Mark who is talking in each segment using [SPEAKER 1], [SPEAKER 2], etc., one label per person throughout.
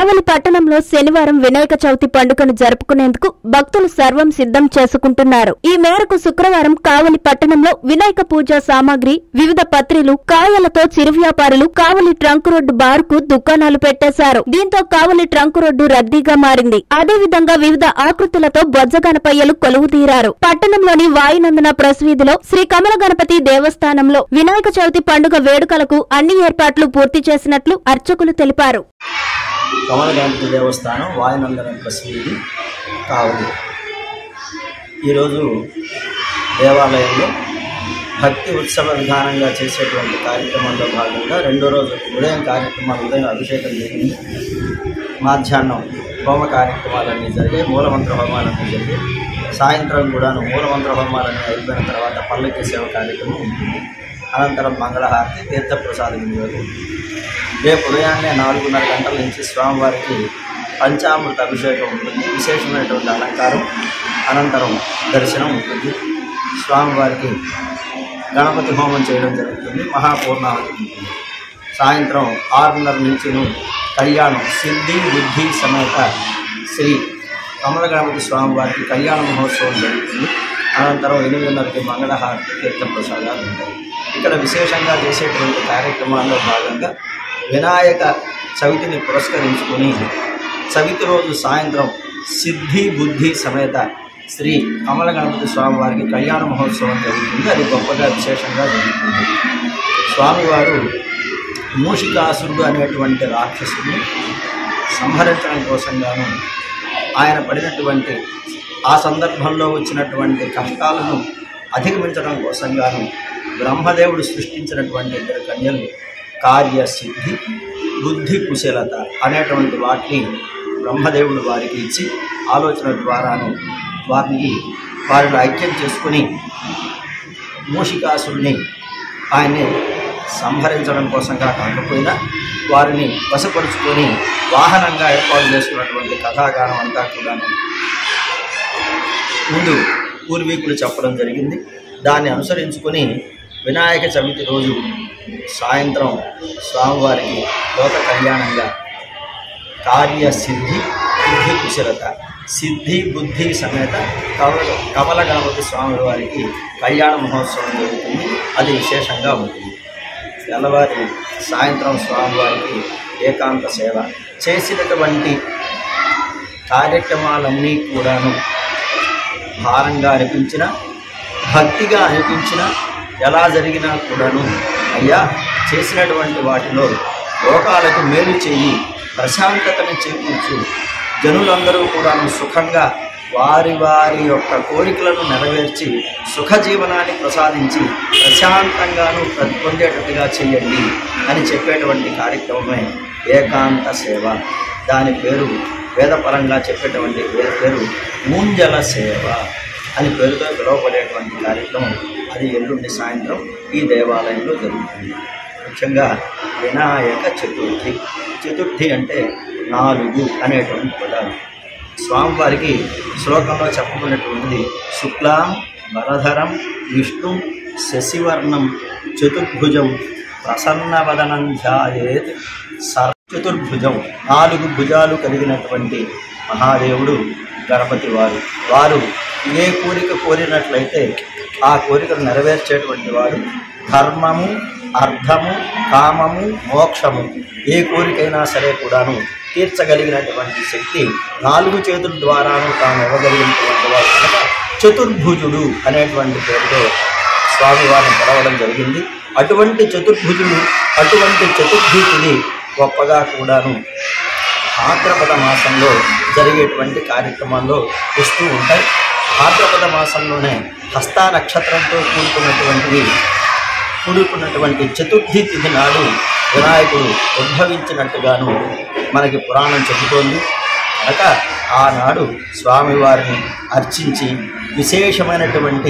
[SPEAKER 1] కావలి పట్టణంలో శనివారం వినాయక చవితి పండుగను జరుపుకునేందుకు భక్తులు సర్వం సిద్ధం చేసుకుంటున్నారు ఈ మేరకు శుక్రవారం కావలి పట్టణంలో వినాయక పూజ సామాగ్రి వివిధ పత్రిలు కాయలతో చిరు వ్యాపారులు కావలి ట్రంక్ రోడ్డు బారుకు దుకాణాలు పెట్టేశారు దీంతో కావలి ట్రంక్ రోడ్డు రద్దీగా మారింది అదే విధంగా వివిధ ఆకృతులతో బొజ్జ గణపయ్యలు కొలువు తీరారు పట్టణంలోని వాయునందన ప్రెస్ వీధిలో శ్రీ కమల గణపతి దేవస్థానంలో వినాయక చవితి పండుగ వేడుకలకు అన్ని ఏర్పాట్లు పూర్తి చేసినట్లు అర్చకులు తెలిపారు
[SPEAKER 2] కమల గణపతి దేవస్థానం వాయునందన ప్రసిద్ధి కావలి ఈరోజు దేవాలయంలో భక్తి ఉత్సవ విధానంగా చేసేటువంటి కార్యక్రమంలో భాగంగా రెండో రోజు ఉదయం కార్యక్రమాలు ఉదయం అభిషేకం జరిగింది మధ్యాహ్నం హోమ కార్యక్రమాలన్నీ జరిగాయి మూలమంత్ర హోమాలన్నీ జరిగాయి సాయంత్రం కూడాను మూలమంత్ర హోమాలన్నీ అయిపోయిన తర్వాత పల్లకి సేవ కార్యక్రమం ఉంటుంది అనంతరం మంగళహారతి తీర్థప్రసాద వినియోగం రేపు ఉదయాన్నే నాలుగున్నర గంటల నుంచి స్వామివారికి పంచామృత అభిషేకం ఉంటుంది విశేషమైనటువంటి అలంకారం అనంతరం దర్శనం ఉంటుంది స్వామివారికి గణపతి హోమం చేయడం జరుగుతుంది మహాపూర్ణావతి ఉంటుంది సాయంత్రం ఆరున్నర నుంచి కళ్యాణం సిద్ధి బుద్ధి సమేత శ్రీ కమల గణపతి స్వామివారికి కళ్యాణ మహోత్సవం జరుగుతుంది అనంతరం ఎనిమిదిన్నరకి మంగళహారతి తీర్థప్రసాదాలు ఉంటాయి ఇక్కడ విశేషంగా చేసేటువంటి కార్యక్రమాల్లో భాగంగా వినాయక చవితిని పురస్కరించుకుని చవితి రోజు సాయంత్రం సిద్ధి బుద్ధి సమేత శ్రీ కమల గణపతి స్వామివారికి కళ్యాణ మహోత్సవం జరుగుతుంది అది గొప్పగా విశేషంగా జరుగుతుంది స్వామివారు మూషికాసురుడు అనేటువంటి రాక్షసుని సంహరించడం కోసంగాను ఆయన పడినటువంటి ఆ సందర్భంలో వచ్చినటువంటి కష్టాలను అధిగమించడం కోసంగాను బ్రహ్మదేవుడు సృష్టించినటువంటి ఇద్దరు కన్యలు కార్యసిద్ధి బుద్ధి కుశలత అనేటువంటి వాటిని బ్రహ్మదేవుడు వారికి ఇచ్చి ఆలోచన ద్వారాను వారిని వారిని ఐక్యం చేసుకుని మూషికాసుడిని ఆయన్ని సంహరించడం కోసంగా కాకపోయినా వారిని వశపరుచుకొని వాహనంగా ఏర్పాటు చేసుకున్నటువంటి కథాగానం అంతా కూడాను ముందు పూర్వీకులు చెప్పడం జరిగింది దాన్ని అనుసరించుకొని వినాయక చవితి రోజు సాయంత్రం స్వామివారికి లోక కళ్యాణంగా కార్యసిద్ధి బుద్ధి కుశలత సిద్ధి బుద్ధి సమేత కమల కమల గణపతి స్వామి వారికి కళ్యాణ మహోత్సవం జరుగుతుంది అది విశేషంగా ఉంటుంది తెల్లవారి సాయంత్రం స్వామివారికి ఏకాంత సేవ చేసినటువంటి కార్యక్రమాలన్నీ కూడాను భారంగా అనిపించిన భక్తిగా అనిపించిన ఎలా జరిగినా కూడాను అయ్యా చేసినటువంటి వాటిలో లోకాలకు మేలు చేయి ప్రశాంతతను చేకూర్చు జనులందరూ కూడాను సుఖంగా వారి వారి యొక్క కోరికలను నెరవేర్చి సుఖ జీవనాన్ని ప్రసాదించి ప్రశాంతంగాను ప్ర- పొందేటట్టుగా చేయండి అని చెప్పేటువంటి కార్యక్రమమే ఏకాంత సేవ దాని పేరు వేదపరంగా చెప్పేటువంటి పే- పేరు మూంజల సేవ అని పేరుతో పిలువబడేటువంటి కార్యక్రమం అది ఎల్లుండి సాయంత్రం ఈ దేవాలయంలో జరుగుతుంది ముఖ్యంగా వినాయక చతుర్థి చతుర్థి అంటే నాలుగు అనేటువంటి పదాలు స్వామివారికి శ్లోకంలో చెప్పబడినటువంటిది శుక్లాం వరధరం విష్ణు శశివర్ణం చతుర్భుజం ప్రసన్నవదనం ధ్యాయేత్ సర్ చతుర్భుజం నాలుగు భుజాలు కలిగినటువంటి మహాదేవుడు గణపతి వారు వారు ఏ కోరిక కోరినట్లయితే ఆ కోరికను నెరవేర్చేటువంటి వాడు ధర్మము అర్థము కామము మోక్షము ఏ కోరికైనా సరే కూడాను తీర్చగలిగినటువంటి శక్తి నాలుగు చేతుల ద్వారాను తాను ఇవ్వగలిగినటువంటి వాడు కనుక చతుర్భుజుడు అనేటువంటి పేరుతో స్వామివారిని పిలవడం జరిగింది అటువంటి చతుర్భుజుడు అటువంటి చతుర్భుజుడి గొప్పగా కూడాను భాద్రపద మాసంలో జరిగేటువంటి కార్యక్రమాల్లో వస్తూ ఉంటాయి భాద్రపద మాసంలోనే హస్త నక్షత్రంతో కూడుకున్నటువంటివి కూడుకున్నటువంటి చతుర్థి తిథి నాడు వినాయకుడు ఉద్భవించినట్టుగాను మనకి పురాణం చెబుతోంది కనుక ఆనాడు స్వామివారిని అర్చించి విశేషమైనటువంటి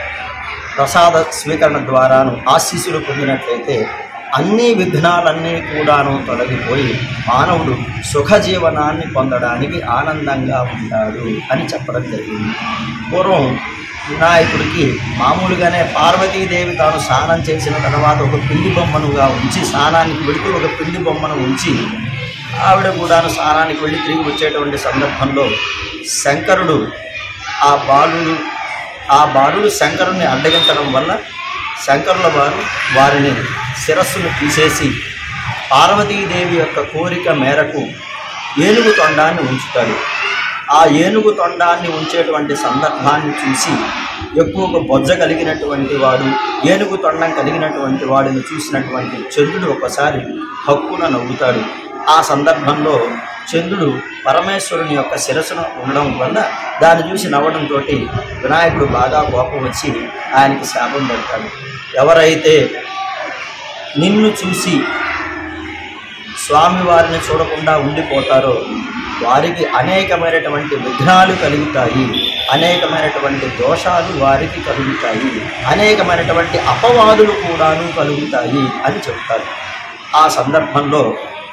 [SPEAKER 2] ప్రసాద స్వీకరణ ద్వారాను ఆశీస్సులు పొందినట్లయితే అన్ని విఘ్నాలన్నీ కూడాను తొలగిపోయి మానవుడు సుఖ జీవనాన్ని పొందడానికి ఆనందంగా ఉంటాడు అని చెప్పడం జరిగింది పూర్వం వినాయకుడికి మామూలుగానే పార్వతీదేవి తాను స్నానం చేసిన తర్వాత ఒక పిండి బొమ్మనుగా ఉంచి స్నానానికి వెళుతూ ఒక పిండి బొమ్మను ఉంచి ఆవిడ కూడా స్నానానికి వెళ్ళి తిరిగి వచ్చేటువంటి సందర్భంలో శంకరుడు ఆ బాలుడు ఆ బాలుడు శంకరుని అడ్డగించడం వల్ల శంకరుల వారు వారిని శిరస్సును తీసేసి పార్వతీదేవి యొక్క కోరిక మేరకు ఏనుగు తొండాన్ని ఉంచుతాడు ఆ ఏనుగు తొండాన్ని ఉంచేటువంటి సందర్భాన్ని చూసి ఎక్కువగా బొజ్జ కలిగినటువంటి వాడు ఏనుగు తొండం కలిగినటువంటి వాడిని చూసినటువంటి చంద్రుడు ఒకసారి హక్కున నవ్వుతాడు ఆ సందర్భంలో చంద్రుడు పరమేశ్వరుని యొక్క శిరస్సును ఉండడం వల్ల దాన్ని చూసి నవ్వడంతో వినాయకుడు బాగా కోపం వచ్చి ఆయనకి శాపం పెడతాడు ఎవరైతే నిన్ను చూసి స్వామివారిని చూడకుండా ఉండిపోతారో వారికి అనేకమైనటువంటి విఘ్నాలు కలుగుతాయి అనేకమైనటువంటి దోషాలు వారికి కలుగుతాయి అనేకమైనటువంటి అపవాదులు కూడాను కలుగుతాయి అని చెప్తారు ఆ సందర్భంలో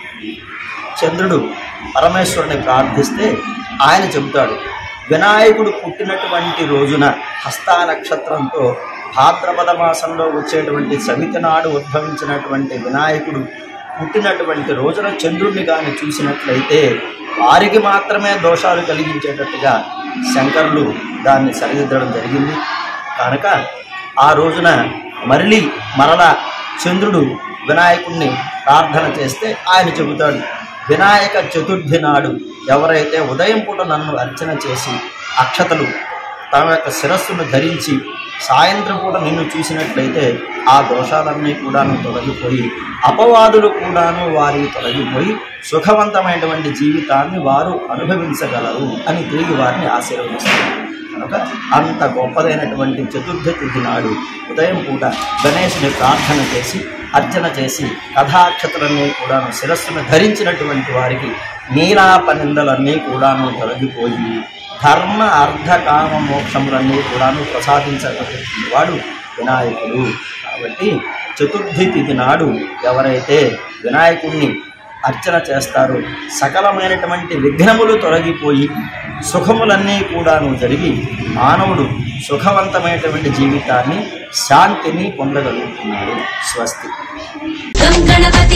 [SPEAKER 2] చంద్రుడు పరమేశ్వరుని ప్రార్థిస్తే ఆయన చెబుతాడు వినాయకుడు పుట్టినటువంటి రోజున హస్తా నక్షత్రంతో భాద్రపద మాసంలో వచ్చేటువంటి సవితి నాడు ఉద్భవించినటువంటి వినాయకుడు పుట్టినటువంటి రోజున చంద్రుడిని కానీ చూసినట్లయితే వారికి మాత్రమే దోషాలు కలిగించేటట్టుగా శంకరులు దాన్ని సరిదిద్దడం జరిగింది కనుక ఆ రోజున మరలి మరల చంద్రుడు వినాయకుడిని ప్రార్థన చేస్తే ఆయన చెబుతాడు వినాయక చతుర్థి నాడు ఎవరైతే ఉదయం పూట నన్ను అర్చన చేసి అక్షతలు తమ యొక్క శిరస్సును ధరించి సాయంత్రం పూట నిన్ను చూసినట్లయితే ఆ దోషాలన్నీ కూడాను తొలగిపోయి అపవాదులు కూడాను వారికి తొలగిపోయి సుఖవంతమైనటువంటి జీవితాన్ని వారు అనుభవించగలరు అని తిరిగి వారిని ఆశీర్వదిస్తారు కనుక అంత గొప్పదైనటువంటి చతుర్థి తిథి నాడు ఉదయం పూట గణేశుని ప్రార్థన చేసి అర్చన చేసి కథాక్షతులన్నీ కూడాను శిరస్సును ధరించినటువంటి వారికి నీలాపనిందలన్నీ కూడాను తొలగిపోయి ధర్మ అర్ధ కామ మోక్షములన్నీ కూడాను ప్రసాదించగలిగిన వాడు వినాయకుడు కాబట్టి చతుర్థి తిథి నాడు ఎవరైతే వినాయకుడిని అర్చన చేస్తారో సకలమైనటువంటి విఘ్నములు తొలగిపోయి సుఖములన్నీ కూడాను జరిగి మానవుడు సుఖవంతమైనటువంటి జీవితాన్ని శాంతిని పొందగలుగుతున్నాడు స్వస్తి
[SPEAKER 3] గం గణపతి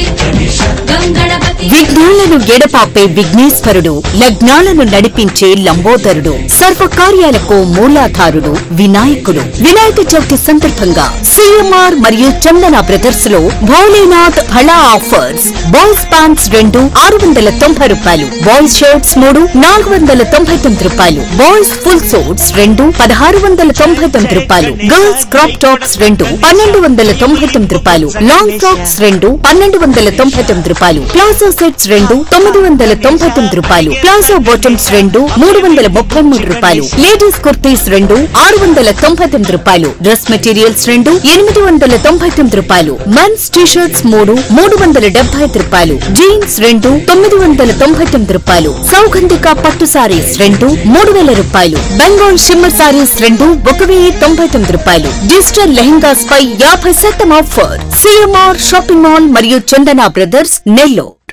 [SPEAKER 3] గం గణపతి
[SPEAKER 4] విఘ్నాలను ఎడపాపే విఘ్నేశ్వరుడు లగ్నాలను నడిపించే లంబోదరుడు సర్వకార్యాలకు మూలాధారుడు వినాయకుడు వినాయక చవితి సందర్భంగా సిఎంఆర్ మరియు చందన బ్రదర్స్ లో భోలేనాథ్ హళా ఆఫర్స్ బాయ్స్ ప్యాంట్స్ రెండు ఆరు వందల తొంభై రూపాయలు బాయ్స్ షర్ట్స్ మూడు నాలుగు వందల తొంభై తొమ్మిది రూపాయలు బాయ్స్ ఫుల్ సూట్స్ రెండు పదహారు వందల తొంభై తొమ్మిది రూపాయలు గర్ల్స్ క్రాప్ టాప్స్ రెండు పన్నెండు వందల తొంభై తొమ్మిది రూపాయలు లాంగ్ ఫ్రాక్స్ రెండు పన్నెండు వందల తొంభై తొమ్మిది రూపాయలు ప్లాజో సెట్స్ రెండు తొమ్మిది వందల తొంభై తొమ్మిది రూపాయలు ప్లాజో బాటమ్స్ రెండు మూడు వందల ముప్పై మూడు రూపాయలు లేడీస్ కుర్తీస్ రెండు ఆరు వందల తొంభై తొమ్మిది రూపాయలు డ్రెస్ మెటీరియల్స్ రెండు ఎనిమిది వందల తొంభై తొమ్మిది రూపాయలు మెన్స్ టీ షర్ట్స్ మూడు మూడు వందల డెబ్బై ఐదు రూపాయలు జీన్స్ రెండు తొమ్మిది వందల తొంభై తొమ్మిది రూపాయలు సౌగంధిక పట్టు సారీస్ రెండు మూడు వేల రూపాయలు బెంగాల్ షిమ్మర్ సారీస్ రెండు ఒక వెయ్యి తొంభై తొమ్మిది రూపాయలు డిజిటల్ లెహంగాస్ పై యాభై శాతం ఆఫర్ సిఎంఆర్ షాపింగ్ మాల్ మరియు చందన బ్రదర్స్ నెల్లో